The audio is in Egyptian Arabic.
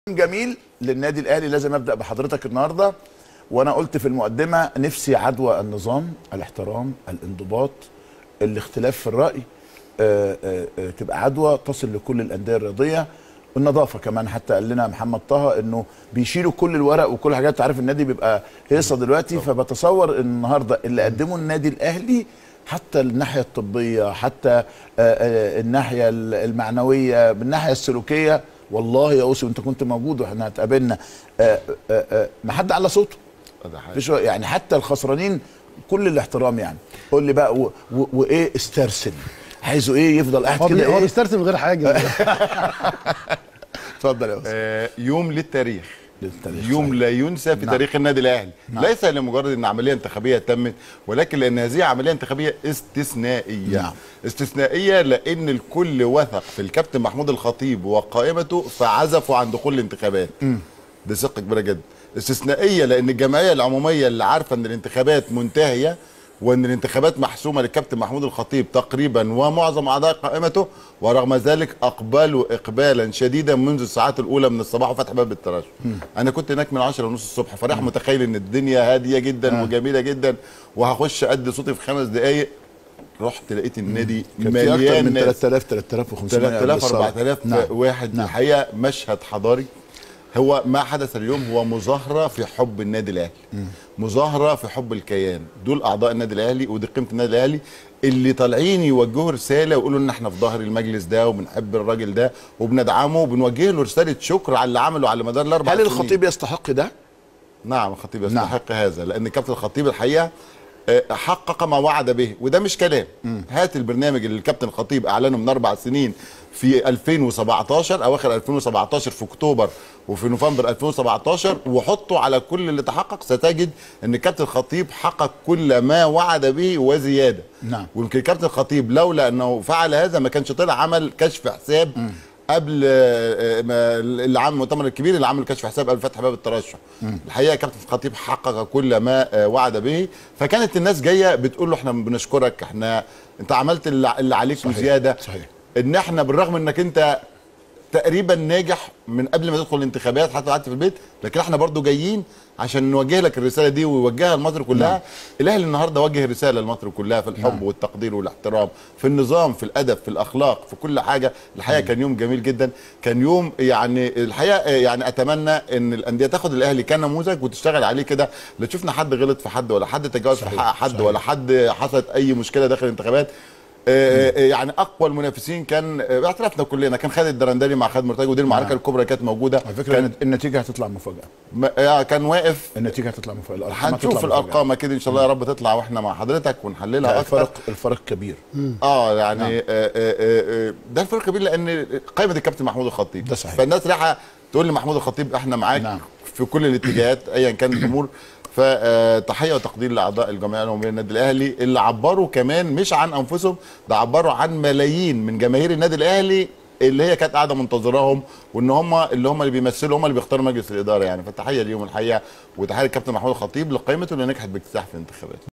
جميل للنادي الاهلي لازم ابدا بحضرتك النهارده وانا قلت في المقدمه نفسي عدوى النظام الاحترام الانضباط الاختلاف في الراي آه، آه، آه، تبقى عدوى تصل لكل الانديه الرياضيه والنظافه كمان حتى قال لنا محمد طه انه بيشيلوا كل الورق وكل الحاجات عارف النادي بيبقى هيصه دلوقتي فبتصور ان النهارده اللي قدمه النادي الاهلي حتى الناحيه الطبيه حتى آه، آه، الناحيه المعنويه بالناحيه السلوكيه والله يا اوسي وانت كنت موجود واحنا اتقابلنا آه، آه، آه، ما حد على صوته ده حقيقي. مفيش يعني حتى الخسرانين كل الاحترام يعني قول لي بقى و- و- وايه استرسل عايزه ايه يفضل قاعد هو كده بي- هو ايه بيسترسل من غير حاجه اتفضل يا استاذ آه، يوم للتاريخ للتاريخ، يوم صحيح. لا ينسى في نعم. تاريخ النادي الاهلي نعم. ليس لمجرد ان عمليه انتخابيه تمت ولكن لان هذه عمليه انتخابيه استثنائيه نعم. استثنائيه لان الكل وثق في الكابتن محمود الخطيب وقائمته فعزفوا عن دخول الانتخابات دي ثقه كبيره جدا استثنائيه لان الجمعيه العموميه اللي عارفه ان الانتخابات منتهيه وان الانتخابات محسومه للكابتن محمود الخطيب تقريبا ومعظم اعضاء قائمته ورغم ذلك اقبلوا اقبالا شديدا منذ الساعات الاولى من الصباح وفتح باب الترشح انا كنت هناك من 10 ونص الصبح فريح متخيل ان الدنيا هاديه جدا آه. وجميله جدا وهخش ادي صوتي في خمس دقائق رحت لقيت النادي كان في اكتر مليان من ناس 3000 3500 3000 بالصلاة. 4000 نعم. واحد نعم. الحقيقه مشهد حضاري هو ما حدث اليوم هو مظاهره في حب النادي الاهلي مظاهره في حب الكيان دول اعضاء النادي الاهلي ودي قيمه النادي الاهلي اللي طالعين يوجهوا رساله ويقولوا ان احنا في ظهر المجلس ده وبنحب الراجل ده وبندعمه وبنوجه له رساله شكر على اللي عمله على مدار الاربع هل سنين. الخطيب يستحق ده؟ نعم الخطيب نعم. يستحق هذا لان كابتن الخطيب الحقيقه آه، حقق ما وعد به وده مش كلام هات البرنامج اللي الكابتن الخطيب اعلنه من اربع سنين في 2017 اواخر 2017 في اكتوبر وفي نوفمبر 2017 وحطه على كل اللي تحقق ستجد ان الكابتن الخطيب حقق كل ما وعد به وزياده نعم. ويمكن الكابتن الخطيب لولا انه فعل هذا ما كانش طلع عمل كشف حساب قبل آه، آه، ما اللي عمل المؤتمر الكبير اللي عمل كشف حساب قبل فتح باب الترشح الحقيقه كابتن الخطيب حقق كل ما آه، وعد به فكانت الناس جايه بتقول له احنا بنشكرك احنا انت عملت اللي اللي عليك صحيح، وزياده صحيح. ان احنا بالرغم انك انت تقريبا ناجح من قبل ما تدخل الانتخابات حتى قعدت في البيت لكن احنا برضو جايين عشان نوجه لك الرساله دي ويوجهها لمصر كلها نعم. الاهلي النهارده وجه رساله لمصر كلها في الحب نعم. والتقدير والاحترام في النظام في الادب في الاخلاق في كل حاجه الحقيقه كان يوم جميل جدا كان يوم يعني الحقيقه يعني اتمنى ان الانديه تاخد الاهلي كنموذج وتشتغل عليه كده لا تشوفنا حد غلط في حد ولا حد تجاوز في صحيح، حق حد صحيح. ولا حد حصلت اي مشكله داخل الانتخابات آه، آه، يعني اقوى المنافسين كان آه، باعترافنا كلنا كان خالد الدرندلي مع خالد مرتجي ودي المعركه نعم. الكبرى كانت موجوده على فكره كانت النتيجه هتطلع مفاجاه م- آه، كان واقف النتيجه هتطلع مفاجاه الأرقام هتطلع هنشوف مفاجأة. الارقام اكيد ان شاء الله يا رب تطلع واحنا مع حضرتك ونحللها لا، اكتر الفرق الفرق كبير اه يعني نعم. آه آه آه آه، ده الفرق كبير لان قائمه الكابتن محمود الخطيب ده صحيح. فالناس رايحه تقول لي محمود الخطيب احنا معاك نعم. في كل الاتجاهات ايا كانت الامور فتحيه وتقدير لاعضاء الجمعيه العموميه للنادي الاهلي اللي عبروا كمان مش عن انفسهم ده عبروا عن ملايين من جماهير النادي الاهلي اللي هي كانت قاعده منتظراهم وان هم اللي هم اللي بيمثلوا هم اللي بيختاروا مجلس الاداره يعني فالتحيه ليهم الحقيقه وتحيه للكابتن محمود الخطيب لقائمته اللي نجحت باكتساح في الانتخابات